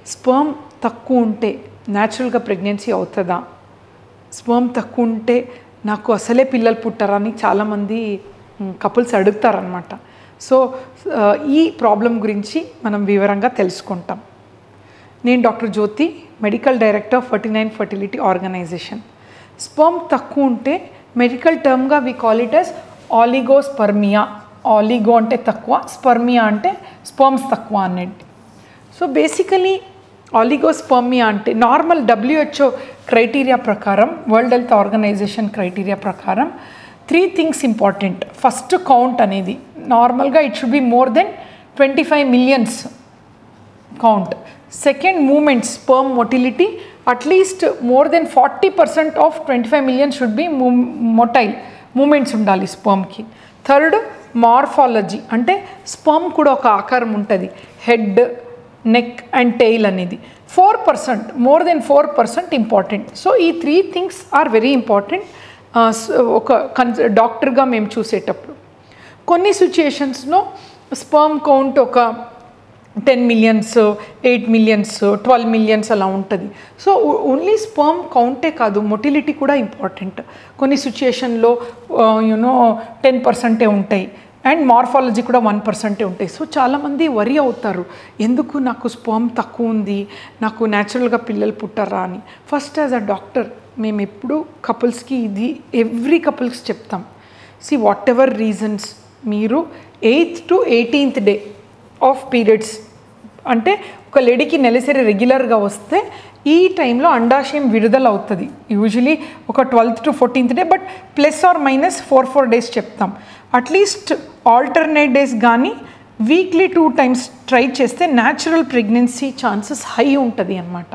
sperm తక్కువ ఉంటే న్యాచురల్గా ప్రెగ్నెన్సీ అవుతుందా స్పర్మ్ తక్కువ ఉంటే నాకు అసలే పిల్లలు పుట్టరా అని చాలామంది కపుల్స్ అడుగుతారనమాట సో ఆ, ఈ ప్రాబ్లం గురించి మనం వివరంగా తెలుసుకుంటాం నేను doctor Jyothi medical director Ferty nine fertility organization sperm తక్కువ ఉంటే మెడికల్ టర్మ్గా we call it as oligospermia oligo అంటే తక్కువ స్పర్మియా అంటే స్పర్మ్స్ తక్కువ అనేది సో బేసికలీ ఆలిగోస్పర్మియా అంటే నార్మల్ డబ్ల్యూహెచ్ఓ క్రైటీరియా ప్రకారం వరల్డ్ హెల్త్ ఆర్గనైజేషన్ క్రైటీరియా ప్రకారం three things important first count అనేది నార్మల్గా it should be more than twenty five millions count second movements sperm motility at least more than forty percent of twenty five million should be motile movements ఉండాలి స్పర్మ్కి third morphology అంటే sperm కూడా ఒక ఆకారం ఉంటుంది head neck and tail అనేది four percent more than four percent important so ఈ three things are very important ఒక కన్ డాక్టర్గా మేము చూసేటప్పుడు కొన్ని సిచ్యుయేషన్స్లో స్పర్మ్ కౌంట్ ఒక ten millions eight millions twelve millions అలా ఉంటుంది సో ఓన్లీ స్పర్మ్ కౌంటే కాదు మొటిలిటీ కూడా ఇంపార్టెంట్ కొన్ని సిచ్యుయేషన్లో యూనో టెన్ పర్సెంటే ఉంటాయి అండ్ మార్ఫాలజీ కూడా వన్ పర్సెంటే ఉంటాయి సో చాలామంది వరి అవుతారు ఎందుకు నాకు స్పర్మ్ తక్కువ ఉంది నాకు న్యాచురల్గా పిల్లలు పుట్టరా అని ఫస్ట్ యాజ్ అ డాక్టర్ మేము ఎప్పుడు కపుల్స్కి ఇది ఎవ్రీ కపుల్స్ చెప్తాం సి వాట్ ఎవర్ రీజన్స్ మీరు eighth to eighteenth day of periods అంటే ఒక లేడీకి నెలసరి రెగ్యులర్గా వస్తే ఈ టైంలో అండాశయం విడుదల అవుతుంది యూజువలీ ఒక twelfth to fourteenth day but plus or minus four four days చెప్తాం అట్లీస్ట్ ఆల్టర్నేట్ డేస్ కానీ వీక్లీ టూ టైమ్స్ ట్రై చేస్తే న్యాచురల్ ప్రెగ్నెన్సీ ఛాన్సెస్ హై ఉంటుంది అన్నమాట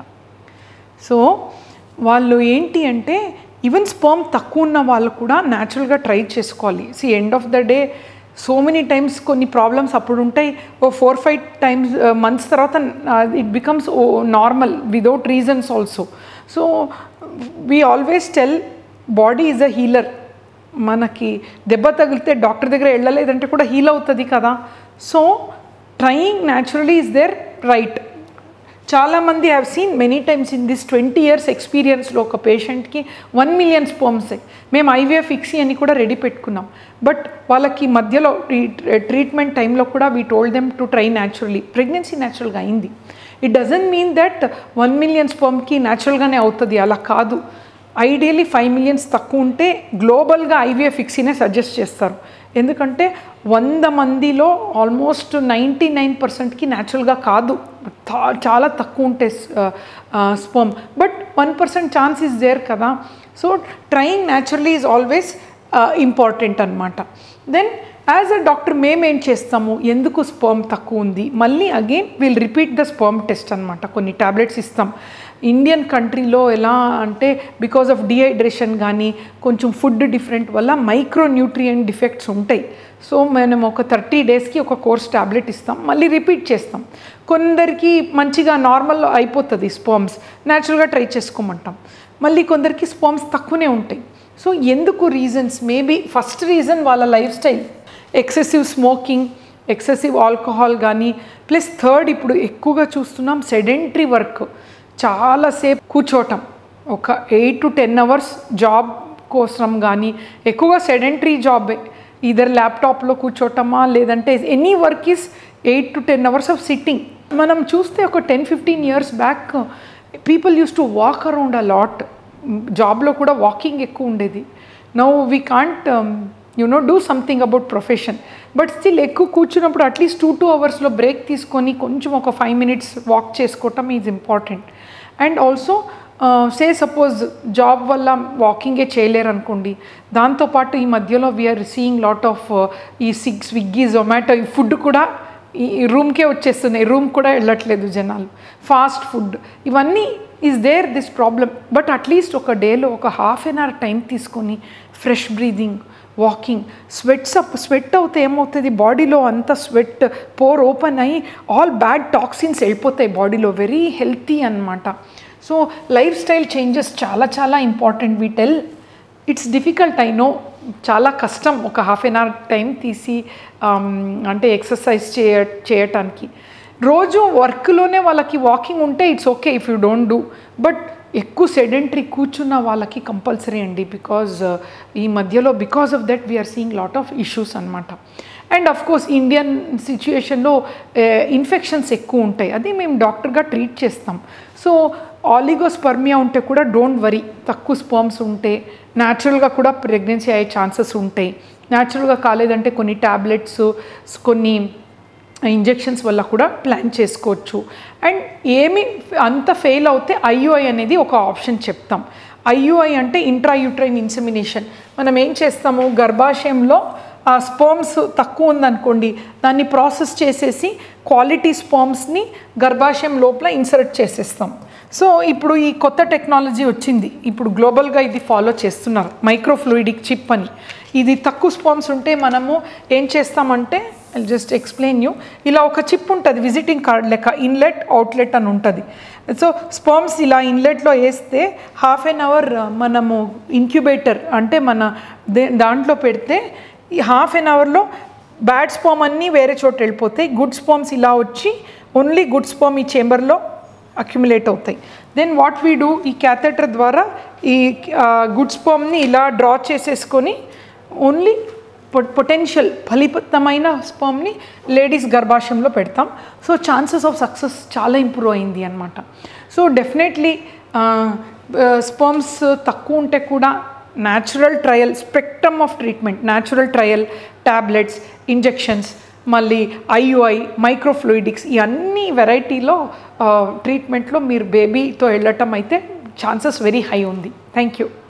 సో వాళ్ళు ఏంటి అంటే ఈవెన్ స్పర్మ్ తక్కువ ఉన్న వాళ్ళు కూడా న్యాచురల్గా ట్రై చేసుకోవాలి see end of the day so many times కొన్ని ప్రాబ్లమ్స్ అప్పుడు ఉంటాయి oh four five times months తర్వాత it becomes oh normal without reasons also so we always tell body is a healer మనకి దెబ్బ తగిలితే డాక్టర్ దగ్గర వెళ్ళలేదంటే కూడా హీల్ అవుతుంది కదా so trying naturally is there right చాలామంది have seen many times in this twenty years ఎక్స్పీరియన్స్లో ఒక పేషెంట్కి వన్ మిలియన్ స్పోమ్స్ మేము ఐవీఎఫ్ ఫిక్సీ అని కూడా రెడీ పెట్టుకున్నాం బట్ వాళ్ళకి మధ్యలో ఈ ట్రీట్మెంట్ టైంలో కూడా we told them to try naturally pregnancy న్యాచురల్గా అయింది it doesn't mean that one million స్పర్మ్కి న్యాచురల్గానే అవుతుంది అలా కాదు ఐడియలీ ఫైవ్ మిలియన్స్ తక్కువ ఉంటే గ్లోబల్గా ఐవీఎఫ్ ఫిక్సీనే సజెస్ట్ చేస్తారు ఎందుకంటే వంద మందిలో ఆల్మోస్ట్ నైంటీ నైన్ పర్సెంట్కి న్యాచురల్గా కాదు తా- చాలా తక్కువ ఉంటే sperm but one percent chance is there కదా so trying naturally is always important అనమాట దెన్ యాజ్ అ డాక్టర్ మేమేం చేస్తాము ఎందుకు స్పర్మ్ తక్కువ ఉంది మళ్ళీ again will repeat the sperm test అనమాట కొన్ని టాబ్లెట్స్ ఇస్తాం ఇండియన్ కంట్రీలో ఎలా అంటే బికాస్ ఆఫ్ డిహైడ్రేషన్ కానీ కొంచెం ఫుడ్ డిఫరెంట్ వల్ల మైక్రో న్యూట్రియంట్ డిఫెక్ట్స్ ఉంటాయి సో మనం ఒక థర్టీ డేస్కి ఒక కోర్స్ టాబ్లెట్ ఇస్తాం మళ్ళీ రిపీట్ చేస్తాం కొందరికి మంచిగా నార్మల్ అయిపోతుంది స్పర్మ్స్ న్యాచురల్గా ట్రై చేసుకోమంటాం మళ్ళీ కొందరికి స్పర్మ్స్ తక్కువనే ఉంటాయి సో ఎందుకు రీజన్స్ మేబీ ఫస్ట్ రీజన్ వాళ్ళ life style excessive smoking excessive alcohol కానీ ప్లస్ థర్డ్ ఇప్పుడు ఎక్కువగా చూస్తున్నాం సెడెంటరీ వర్క్ చాలాసేపు కూర్చోవటం ఒక eight to ten hours job కోసం కానీ ఎక్కువగా సెడెంటరీ జాబే ఇదర్ ల్యాప్టాప్లో కూర్చోటమా లేదంటే any work is eight to ten hours of sitting మనం చూస్తే ఒక ten fifteen years back people use to walk around a lot జాబ్లో కూడా వాకింగ్ ఎక్కువ ఉండేది now we can't you know do something about profession but still ఎక్కువ కూర్చున్నప్పుడు at least two two అవర్స్లో బ్రేక్ తీసుకొని కొంచెం ఒక ఫైవ్ మినిట్స్ వాక్ చేసుకోవటం is important and also say suppose job వల్ల వాకింగే చేయలేరు అనుకోండి దాంతోపాటు ఈ మధ్యలో వీఆర్ సీయింగ్ లాట్ ఆఫ్ ఈ సిగ్ స్విగ్గీ జొమాటో ఈ ఫుడ్ కూడా ఈ రూమ్కే వచ్చేస్తున్నాయి రూమ్ కూడా వెళ్ళట్లేదు జనాలు ఫాస్ట్ ఫుడ్ ఇవన్నీ is there this problem but at least ఒక డేలో ఒక హాఫ్ అన్ అవర్ టైం తీసుకొని fresh breathing walking sweats up sweat అవుతే ఏమవుతుంది బాడీలో అంత స్వెట్ పోర్ ఓపెన్ అయ్యి ఆల్ బ్యాడ్ టాక్సిన్స్ వెళ్ళిపోతాయి బాడీలో వెరీ హెల్తీ అనమాట సో లైఫ్ స్టైల్ చేంజెస్ చాలా చాలా important we tell it's difficult I know చాలా కష్టం ఒక హాఫ్ అన్ అవర్ టైం తీసి um, అంటే ఎక్సర్సైజ్ చేయ చేయటానికి రోజు వర్క్లోనే వాళ్ళకి వాకింగ్ ఉంటే it's okay if you don't do but ఎక్కువ సెడెంటరీ కూర్చున్న వాళ్ళకి కంపల్సరీ అండి బికాజ్ ఈ మధ్యలో because of that we are seeing lot of issues అనమాట అండ్ అఫ్ కోర్స్ ఇండియన్ సిచ్యుయేషన్లో ఇన్ఫెక్షన్స్ ఎక్కువ ఉంటాయి అది మేము డాక్టర్గా ట్రీట్ చేస్తాం సో ఆలిగోస్పర్మియా ఉంటే కూడా డోంట్ వరీ తక్కువ స్పర్మ్స్ ఉంటే న్యాచురల్గా కూడా ప్రెగ్నెన్సీ అయ్యే ఛాన్సెస్ ఉంటాయి న్యాచురల్గా కాలేదంటే కొన్ని ట్యాబ్లెట్స్ కొన్ని ఇంజెక్షన్స్ వల్ల కూడా ప్లాన్ చేసుకోవచ్చు అండ్ ఏమి అంత ఫెయిల్ అవుతే ఐయుఐ అనేది ఒక ఆప్షన్ చెప్తాం ఐయుఐ అంటే ఇంట్రాయూట్రైన్ ఇన్సెమినేషన్ మనం ఏం చేస్తాము గర్భాశయంలో ఆ స్పర్మ్స్ తక్కువ ఉందనుకోండి దాన్ని ప్రాసెస్ చేసేసి క్వాలిటీ స్పర్మ్స్ని గర్భాశయం లోపల ఇన్సర్ట్ చేసేస్తాం సో ఇప్పుడు ఈ కొత్త టెక్నాలజీ వచ్చింది ఇప్పుడు గ్లోబల్గా ఇది ఫాలో చేస్తున్నారు మైక్రోఫ్లూయిడిక్ చిప్ అని ఇది తక్కువ స్పర్మ్స్ ఉంటే మనము ఏం చేస్తామంటే జస్ట్ ఎక్స్ప్లెయిన్ యూ ఇలా ఒక చిప్ ఉంటుంది విజిటింగ్ కార్డ్ లెక్క ఇన్లెట్ అవుట్లెట్ అని ఉంటుంది సో స్పర్మ్స్ ఇలా ఇన్లెట్లో వేస్తే హాఫ్ ఎన్ అవర్ మనము ఇంక్యుబేటర్ అంటే మన దే దాంట్లో పెడితే ఈ హాఫ్ ఎన్ అవర్లో బ్యాడ్ స్పామ్ అన్నీ వేరే చోట వెళ్ళిపోతాయి గుడ్ స్పామ్స్ ఇలా వచ్చి ఓన్లీ గుడ్ స్పామ్ ఈ చేంబర్లో అక్యుములేట్ అవుతాయి దెన్ వాట్ వీ డూ ఈ క్యాథెటర్ ద్వారా ఈ గుడ్ స్పామ్ని ఇలా డ్రా చేసేసుకొని ఓన్లీ పొటెన్షియల్ ఫలితమైన స్పర్మ్ని లేడీస్ గర్భాశయంలో పెడతాం సో ఛాన్సెస్ ఆఫ్ సక్సెస్ చాలా ఇంప్రూవ్ అయింది అనమాట సో డెఫినెట్లీ స్పర్మ్స్ తక్కువ ఉంటే కూడా natural trial spectrum of treatment natural trial tablets injections మళ్ళీ ఐయుఐ మైక్రోఫ్లూయిడిక్స్ ఈ అన్ని వెరైటీలో ట్రీట్మెంట్లో మీరు బేబీతో వెళ్ళటం అయితే ఛాన్సెస్ వెరీ హై ఉంది థ్యాంక్ యూ